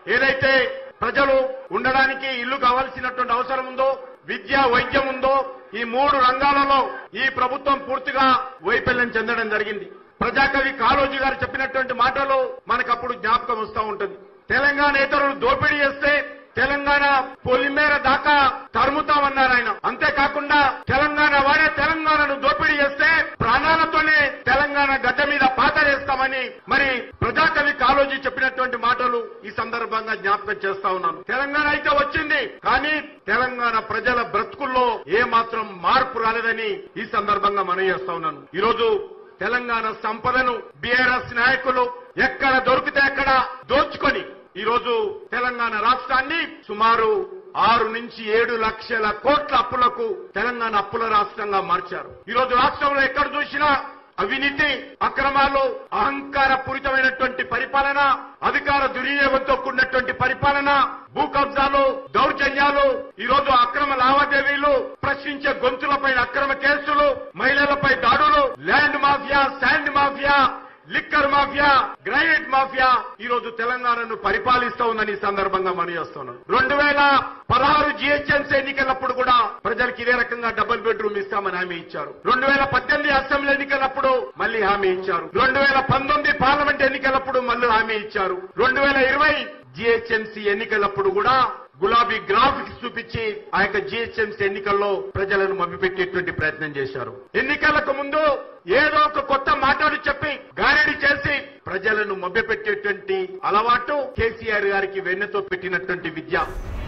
ఏదైతే ప్రజలు ఉండడానికి ఇల్లు కావాల్సినటువంటి అవసరం ఉందో విద్య వైద్యం ఉందో ఈ మూడు రంగాలలో ఈ ప్రభుత్వం పూర్తిగా వైఫల్యం చెందడం జరిగింది ప్రజాకవి కాళోజీ గారు చెప్పినటువంటి మాటలు మనకు అప్పుడు జ్ఞాపకం వస్తూ ఉంటుంది తెలంగాణ ఇతరులు దోపిడీ చేస్తే తెలంగాణ పొలిమేర దాకా తరుముతామన్నారు ఆయన అంతేకాకుండా తెలంగాణ వాడే తెలంగాణను దోపిడీ చేస్తే ప్రాణాలతోనే తెలంగాణ గడ్డ మీద పాతరేస్తామని మరి ప్రజాకవి కాళోజీ చెప్పినటువంటి మాటలు ఈ సందర్భంగా జ్ఞాపకం చేస్తా ఉన్నాను తెలంగాణ అయితే వచ్చింది కానీ తెలంగాణ ప్రజల బ్రతుకుల్లో ఏ మాత్రం మార్పు రాలేదని ఈ సందర్భంగా మనం చేస్తా ఉన్నాను ఈరోజు తెలంగాణ సంపదను బీఆర్ఎస్ నాయకులు ఎక్కడ దొరికితే అక్కడ దోచుకొని ఈ రోజు తెలంగాణ రాష్ట్రాన్ని సుమారు ఆరు నుంచి ఏడు లక్షల కోట్ల అప్పులకు తెలంగాణ అప్పుల రాష్ట్రంగా మార్చారు ఈ రోజు రాష్ట్రంలో ఎక్కడ చూసినా అవినీతి అక్రమాలు అహంకార పూరితమైనటువంటి పరిపాలన అధికార దుర్వినియోగంతో కూడినటువంటి పరిపాలన భూ కబ్జాలు దౌర్జన్యాలు ఈ రోజు అక్రమ లావాదేవీలు ప్రశ్నించే గొంతులపై అక్రమ కేసులు మహిళలపై దాడులు land mafia sand mafia liquor mafia granite mafia ఈ రోజు తెలంగాణను పరిపాలిస్తా ఉందని ఈ సందర్భంగా మనం చేస్తున్నాం రెండు వేల పదహారు జిహెచ్ఎంసీ ఎన్నికలప్పుడు కూడా ప్రజలకు ఇదే రకంగా డబుల్ బెడ్రూమ్ ఇస్తామని హామీ ఇచ్చారు రెండు వేల పద్దెనిమిది అసెంబ్లీ ఎన్నికలప్పుడు మళ్ళీ హామీ ఇచ్చారు రెండు వేల పంతొమ్మిది పార్లమెంట్ ఎన్నికలప్పుడు మళ్ళీ హామీ ఇచ్చారు రెండు వేల ఇరవై జిహెచ్ఎంసీ ఎన్నికలప్పుడు కూడా గులాబీ గ్రాఫిక్స్ చూపించి ఆ యొక్క జిహెచ్ఎంసీ ఎన్నికల్లో ప్రజలను మభ్యపెట్టేటువంటి ప్రయత్నం చేశారు ఎన్నికలకు ముందు ఏదో ఒక కొత్త మాటలు చెప్పి గారడి చేసి ప్రజలను మభ్యపెట్టేటువంటి అలవాటు కేసీఆర్ గారికి వెన్నెతో పెట్టినటువంటి విద్య